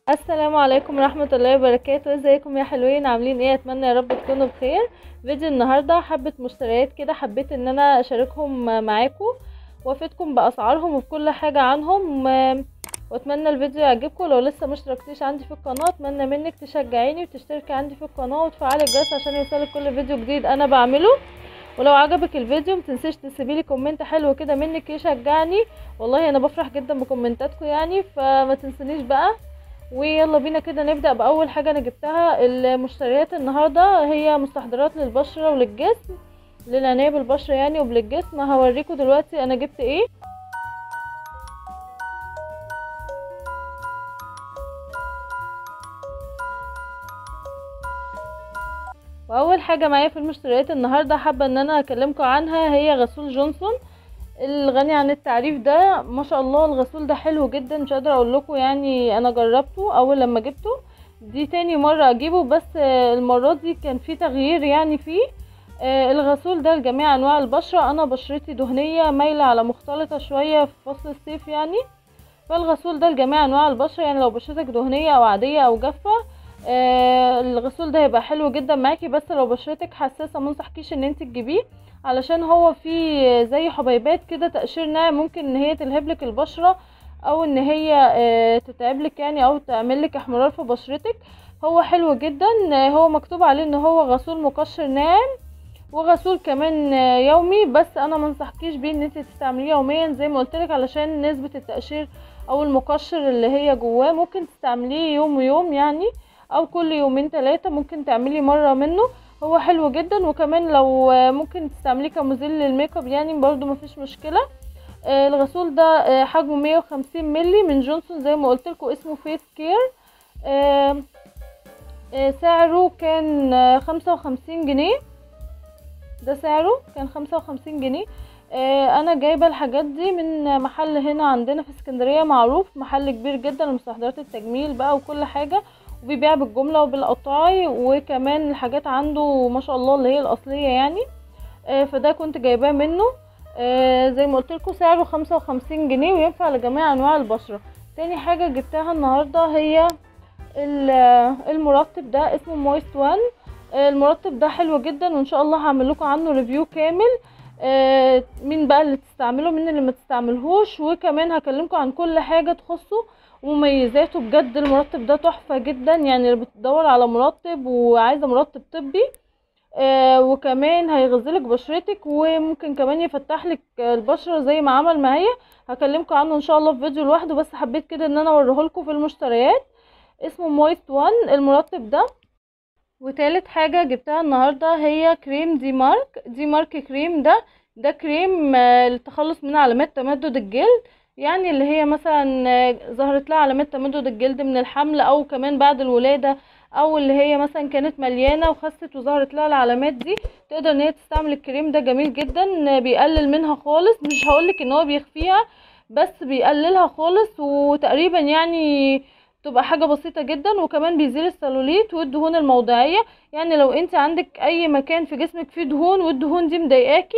السلام عليكم ورحمة الله وبركاته ازيكم يا حلوين عاملين ايه اتمنى يا رب تكونوا بخير فيديو النهاردة حبة مشتريات كده حبيت ان انا اشاركهم معاكم وافيدكم باسعارهم وبكل حاجة عنهم و- واتمنى الفيديو يعجبكم لو لسه مشتركتيش عندي في القناة اتمنى منك تشجعيني وتشتركي عندي في القناة وتفعلي الجرس عشان يوصلك كل فيديو جديد انا بعمله ولو عجبك الفيديو متنسيش تسيبيلي كومنت حلو كده منك يشجعني والله انا بفرح جدا بكومنتاتكم يعني فما تنسونيش بقى ويلا بينا كده نبدأ بأول حاجة أنا جبتها المشتريات النهاردة هي مستحضرات للبشرة وللجسم للعناية بالبشرة يعني وبالجسم هوريكم دلوقتي أنا جبت ايه وأول حاجة معايا في المشتريات النهاردة حابة ان انا اكلمكم عنها هي غسول جونسون الغني عن التعريف ده ما شاء الله الغسول ده حلو جدا مش قادره اقول لكم يعني انا جربته اول لما جبته دي تاني مره اجيبه بس المره دي كان في تغيير يعني فيه الغسول ده لجميع انواع البشره انا بشرتي دهنيه مايله على مختلطه شويه في فصل الصيف يعني فالغسول ده لجميع انواع البشره يعني لو بشرتك دهنيه او عاديه او جافه الغسول ده هيبقى حلو جدا معاكي بس لو بشرتك حساسه منصحكيش ان انت تجيبيه علشان هو فيه زي حبيبات كده تقشير ناعم ممكن ان هي تلهبلك البشرة او ان هي تتعبلك يعني او تعملك احمرار في بشرتك هو حلو جدا هو مكتوب عليه ان هو غسول مقشر ناعم وغسول كمان يومي بس انا منصحكيش بيه ان انت تستعمليه يوميا زي ما قلتلك علشان نسبة التقشير او المقشر اللي هي جواه ممكن تستعمليه يوم ويوم يعني او كل يومين ثلاثة ممكن تعملي مرة منه هو حلو جدا وكمان لو ممكن تستعمليه كمزيل للميك اب يعني برضو مفيش مشكله الغسول ده حجمه 150 ملي من جونسون زي ما قلت لكم اسمه فيس كير سعره كان 55 جنيه ده سعره كان 55 جنيه انا جايبه الحاجات دي من محل هنا عندنا في اسكندريه معروف محل كبير جدا لمستحضرات التجميل بقى وكل حاجه وبيبيع بالجمله وبالقطاعي وكمان الحاجات عنده ما شاء الله اللي هي الاصليه يعني آه فده كنت جايباه منه آه زي ما قلت لكم سعره خمسة وخمسين جنيه وينفع لجميع انواع البشره تاني حاجه جبتها النهارده هي المرطب ده اسمه مويست وان آه المرطب ده حلو جدا وان شاء الله هعمل لكم عنه ريفيو كامل آه مين بقى اللي تستعمله مين اللي ما تستعملهوش وكمان هكلمكم عن كل حاجه تخصه ومميزاته بجد المرطب ده تحفة جدا يعني اللي بتدور على مرطب وعايزة مرطب طبي آه وكمان هيغذلك بشرتك وممكن كمان يفتح لك البشرة زي ما عمل معايا هكلمكم عنه ان شاء الله في فيديو لوحده بس حبيت كده ان انا اوريهولكم في المشتريات اسمه مويست وان المرطب ده وتالت حاجة جبتها النهاردة هي كريم دي مارك دي مارك كريم ده ده كريم آه للتخلص من علامات تمدد الجلد يعني اللي هي مثلا ظهرت لها علامات تمدد الجلد من الحمل او كمان بعد الولاده او اللي هي مثلا كانت مليانه وخست وظهرت لها العلامات دي تقدر ان هي تستعمل الكريم ده جميل جدا بيقلل منها خالص مش هقولك ان هو بيخفيها بس بيقللها خالص وتقريبا يعني تبقى حاجة بسيطة جدا وكمان بيزيل السلوليت والدهون الموضعية يعني لو انت عندك اي مكان في جسمك فيه دهون والدهون دي مضايقاكي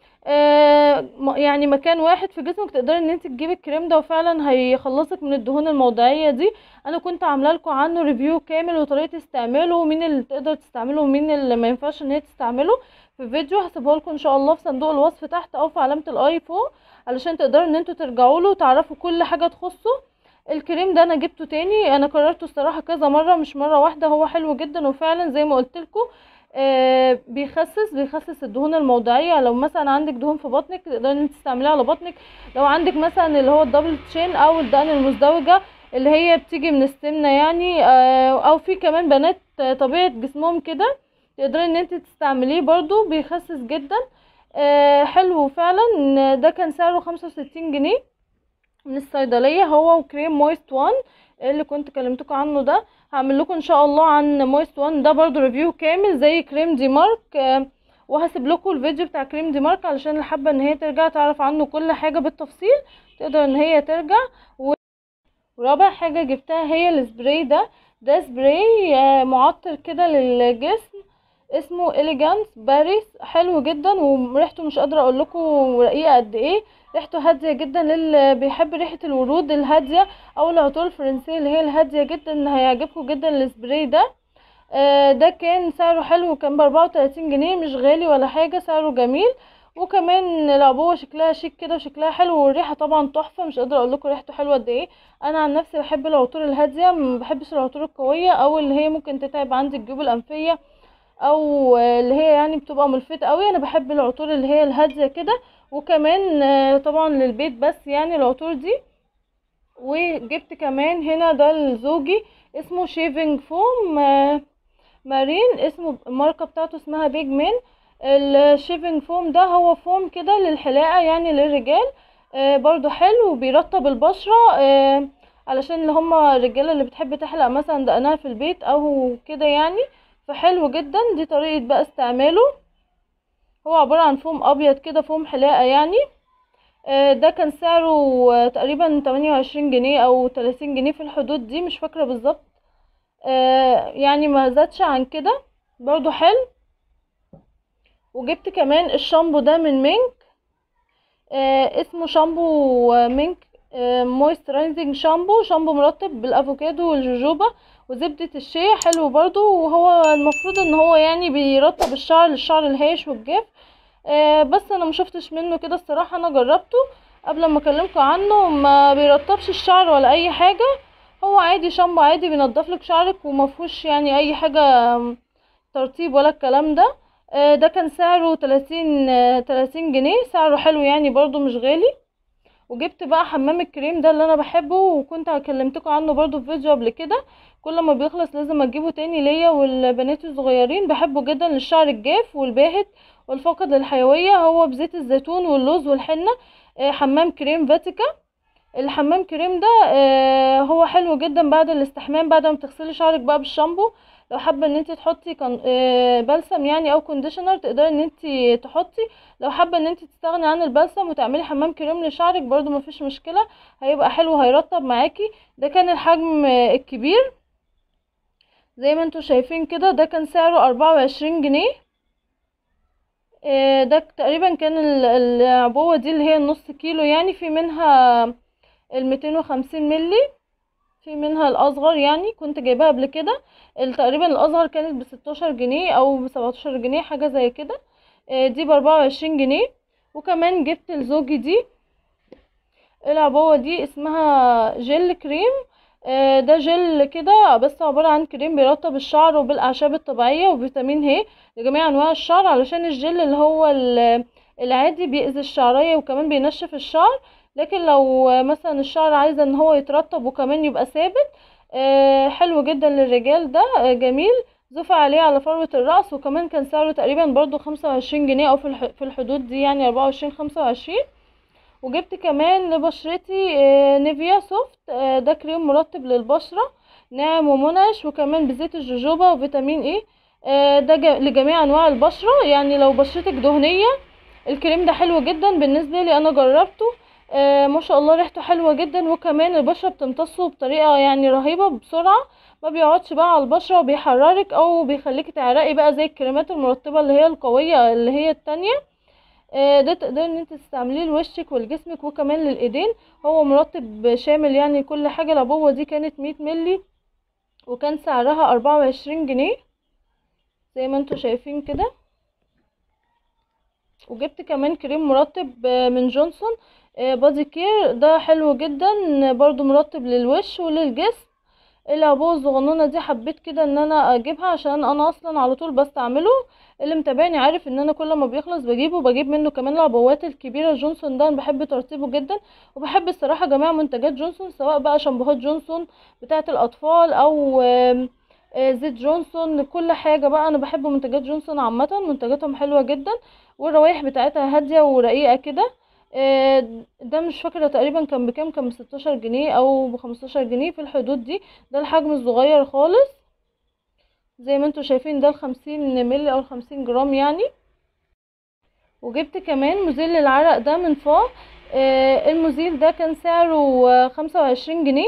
آه يعني مكان واحد في جسمك تقدري ان انت تجيبي الكريم ده وفعلا هيخلصك من الدهون الموضعيه دي انا كنت عامله لكم عنه ريفيو كامل وطريقه استعماله ومين اللي تقدر تستعمله ومين اللي ما ينفعش ان هي تستعمله في فيديو هسيبه لكم ان شاء الله في صندوق الوصف تحت او في علامه الاي فوق علشان تقدروا ان انتوا ترجعوا له وتعرفوا كل حاجه تخصه الكريم ده انا جبته تاني انا قررته الصراحه كذا مره مش مره واحده هو حلو جدا وفعلا زي ما قلت لكم آه بيخسس بيخسس الدهون الموضعيه لو مثلا عندك دهون في بطنك تقدري ان تستعمليها على بطنك لو عندك مثلا اللي هو الدبل تشين او الدقن المزدوجه اللي هي بتيجي من السمنه يعني آه او في كمان بنات طبيعه جسمهم كده تقدري ان انت تستعمليه برضو بيخسس جدا آه حلو فعلا ده كان سعره خمسة وستين جنيه من الصيدليه هو وكريم مويست وان اللي كنت كلمتكم عنه ده هعمل لكم ان شاء الله عن مويست وان ده برضو ريفيو كامل زي كريم دي مارك آه وهسيب لكم الفيديو بتاع كريم دي مارك علشان اللي حابه ان هي ترجع تعرف عنه كل حاجه بالتفصيل تقدر ان هي ترجع و... ورابع حاجه جبتها هي السبراي ده ده سبراي آه معطر كده للجسم اسمه اليجانس باريس حلو جدا وريحته مش قادره اقول لكم رقيقه قد ايه ريحته هاديه جدا للي بيحب ريحه الورود الهاديه او العطور الفرنسيه اللي هي الهاديه جدا هيعجبكم جدا السبراي ده آه، ده كان سعره حلو كان باربعة وتلاتين جنيه مش غالي ولا حاجة سعره جميل وكمان العبوة شكلها شيك كده وشكلها حلو والريحة طبعا تحفة مش قادرة اقولكم ريحته حلوة قد ايه انا عن نفسي بحب العطور الهادية ما بحبش العطور القوية او اللي هي ممكن تتعب عندي الجيوب الانفية او آه، اللي هي يعني بتبقى ملفتة قوي انا بحب العطور اللي هي الهادية كده وكمان آه، طبعا للبيت بس يعني العطور دي وجبت كمان هنا ده لزوجي اسمه شيفنج فوم آه، مارين اسمه الماركة بتاعته اسمها بيج مان الشيفنج فوم ده هو فوم كده للحلاقة يعني للرجال آه برضو حلو وبيرطب البشرة آه علشان اللي هما الرجالة اللي بتحب تحلق مثلا دقنها في البيت او كده يعني فحلو جدا دي طريقة بقى استعماله هو عبارة عن فوم ابيض كده فوم حلاقة يعني آه ده كان سعره آه تقريبا تمانية وعشرين جنيه او تلاتين جنيه في الحدود دي مش فاكرة بالظبط آه يعني ما زادش عن كده برضو حلو وجبت كمان الشامبو ده من مينك آه اسمه شامبو آه، مينك مويسترايزنج شامبو شامبو مرطب بالافوكادو والجوجوبا وزبدة الشيا حلو برضو وهو المفروض ان هو يعني بيرطب الشعر للشعر الهايش والجاف آه بس انا مشفتش منه كده الصراحة انا جربته قبل ما اكلمكم عنه ما بيرطبش الشعر ولا اي حاجة هو عادي شامبو عادي بينضف لك شعرك ومفهوش يعني اي حاجة ترطيب ولا الكلام ده آه، ده كان سعره تلاتين تلاتين جنيه سعره حلو يعني برضو مش غالي وجبت بقى حمام الكريم ده اللي انا بحبه وكنت كلمتكم عنه برضو في فيديو قبل كده كل ما بيخلص لازم اجيبه تاني ليا والبنات الصغيرين بحبه جدا للشعر الجاف والباهت والفاقد للحيوية هو بزيت الزيتون واللوز والحنة آه، حمام كريم فاتيكا الحمام كريم ده آه، هو حلو جدا بعد الاستحمام بعد ما تغسلي شعرك بقى بالشامبو لو حابه ان انت تحطي كان آه، بلسم يعني او كونديشنر تقدري ان انت تحطي لو حابه ان انت تستغني عن البلسم وتعملي حمام كريم لشعرك برضو مفيش مشكله هيبقى حلو هيرطب معاكي ده كان الحجم آه، الكبير زي ما انتوا شايفين كده ده كان سعره أربعة وعشرين جنيه آه، ده تقريبا كان ال- العبوة دي اللي هي النص كيلو يعني في منها الميتين وخمسين ملي في منها الأصغر يعني كنت جايباها قبل كده ال- تقريبا الأصغر كانت بستاشر جنيه أو بسبعتاشر جنيه حاجة زي كده آه، دي بأربعة وعشرين جنيه وكمان جبت لزوجي دي العبوة دي اسمها جل كريم آه، ده جل كده بس عبارة عن كريم بيرطب الشعر وبالأعشاب الطبيعية وفيتامين ه لجميع أنواع الشعر علشان الجل اللي هو ال- العادي بيأذي الشعرية وكمان بينشف الشعر لكن لو مثلا الشعر عايزة ان هو يترطب وكمان يبقى ثابت آه، حلو جدا للرجال ده آه، جميل ضيف عليه على فروة الرأس وكمان كان سعره تقريبا برضو خمسة وعشرين جنيه او في الح- في الحدود دي يعني أربعة وعشرين خمسة وعشرين وجبت كمان لبشرتي آه، نيفيا سوفت آه، ده كريم مرطب للبشرة ناعم ومنعش وكمان بزيت الجوجوبا وفيتامين ايه آه، ده ج- لجميع انواع البشرة يعني لو بشرتك دهنية الكريم ده حلو جدا بالنسبة لي انا جربته آه ما شاء الله ريحته حلوة جدا وكمان البشرة بتمتصه بطريقة يعني رهيبة بسرعة ما بيقعدش بقى على البشرة وبيحررك او بيخليكي تعرقي بقى زي الكريمات المرطبة اللي هي القوية اللي هي التانية آه، ده تقدري ان انت تستعمليه لوشك ولجسمك وكمان للايدين هو مرطب شامل يعني كل حاجة العبوة دي كانت مية ملي وكان سعرها أربعة وعشرين جنيه زي ما انتوا شايفين كده وجبت كمان كريم مرطب آه، من جونسون آه، بادي كير ده حلو جدا برضو مرطب للوش وللجسم العبوة الصغنونة دي حبيت كده ان انا اجيبها عشان انا اصلا على طول بستعمله اللي متابعني عارف ان انا كل ما بيخلص بجيبه بجيب منه كمان العبوات الكبيرة جونسون ده انا بحب ترطيبه جدا وبحب الصراحة جميع منتجات جونسون سواء بقى شامبوهات جونسون بتاعة الاطفال او آم، آه، زيت جونسون كل حاجة بقى انا بحب منتجات جونسون عامة منتجاتهم حلوة جدا والروايح بتاعتها هادية ورقيقة كده آه، ده مش فاكرة تقريبا كان بكام كان بستاشر جنيه او بخمستاشر جنيه في الحدود دي ده الحجم الصغير خالص زي ما انتوا شايفين ده الخمسين ملي او الخمسين جرام يعني وجبت كمان مزيل للعرق ده من فا آه، المزيل ده كان سعره خمسة وعشرين جنيه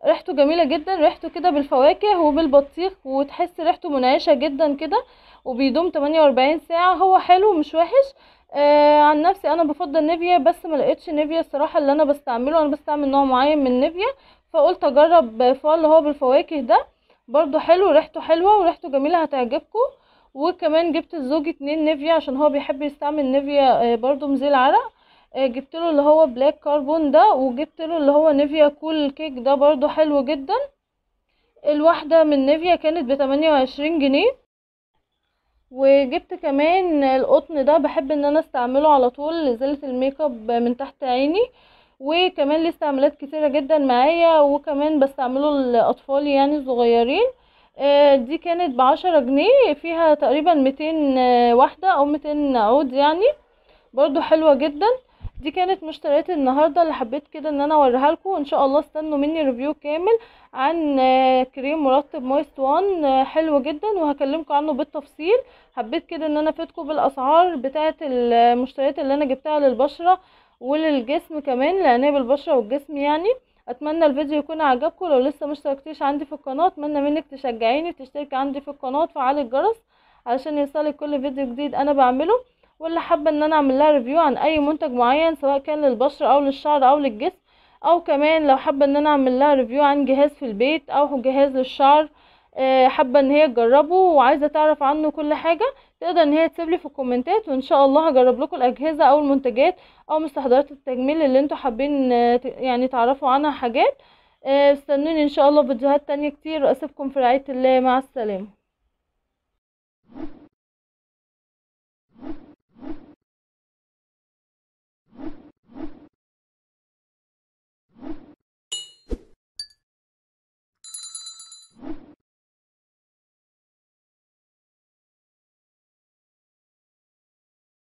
ريحته جميله جدا ريحته كده بالفواكه وبالبطيخ وتحس ريحته منعشه جدا كده وبيدوم 48 ساعه هو حلو مش وحش آه عن نفسي انا بفضل نيفيا بس ما لقيتش نيفيا الصراحه اللي انا بستعمله انا بستعمل نوع معين من نيفيا فقلت اجرب فوال اللي هو بالفواكه ده برضو حلو ريحته حلوه وريحته جميله هتعجبكم وكمان جبت لزوجي اتنين نيفيا عشان هو بيحب يستعمل نيفيا آه برضو مزيل عرق آه جبت له اللي هو بلاك كاربون ده وجبت له اللي هو نيفيا كول كيك ده برضو حلو جدا الواحدة من نيفيا كانت بتمانية وعشرين جنيه وجبت كمان القطن ده بحب ان انا استعمله على طول لازالة الميك اب من تحت عيني وكمان ليه استعمالات كتيرة جدا معايا وكمان بستعمله لاطفالي يعني صغيرين آه دي كانت بعشرة جنيه فيها تقريبا ميتين واحدة او ميتين عود يعني برضو حلوة جدا دي كانت مشتريات النهارده اللي حبيت كده ان انا اوريها لكم وان شاء الله استنوا مني ريفيو كامل عن كريم مرطب مويست وان حلو جدا وهكلمكم عنه بالتفصيل حبيت كده ان انا افيدكم بالاسعار بتاعه المشتريات اللي انا جبتها للبشره وللجسم كمان لعنايه البشره والجسم يعني اتمنى الفيديو يكون عجبكم لو لسه مشتركتيش عندي في القناه اتمنى منك تشجعيني تشتركي عندي في القناه وتفعلي الجرس علشان يوصلك كل فيديو جديد انا بعمله واللي حابه ان انا اعمل لها ريفيو عن اي منتج معين سواء كان للبشره او للشعر او للجسم او كمان لو حابه ان انا اعمل لها ريفيو عن جهاز في البيت او جهاز للشعر حابه ان هي تجربه وعايزه تعرف عنه كل حاجه تقدر ان هي تسيب لي في الكومنتات وان شاء الله هجرب لكم الاجهزه او المنتجات او مستحضرات التجميل اللي انتوا حابين يعني تعرفوا عنها حاجات استنوني ان شاء الله فيديوهات تانية كتير واسيبكم في رعايه الله مع السلامه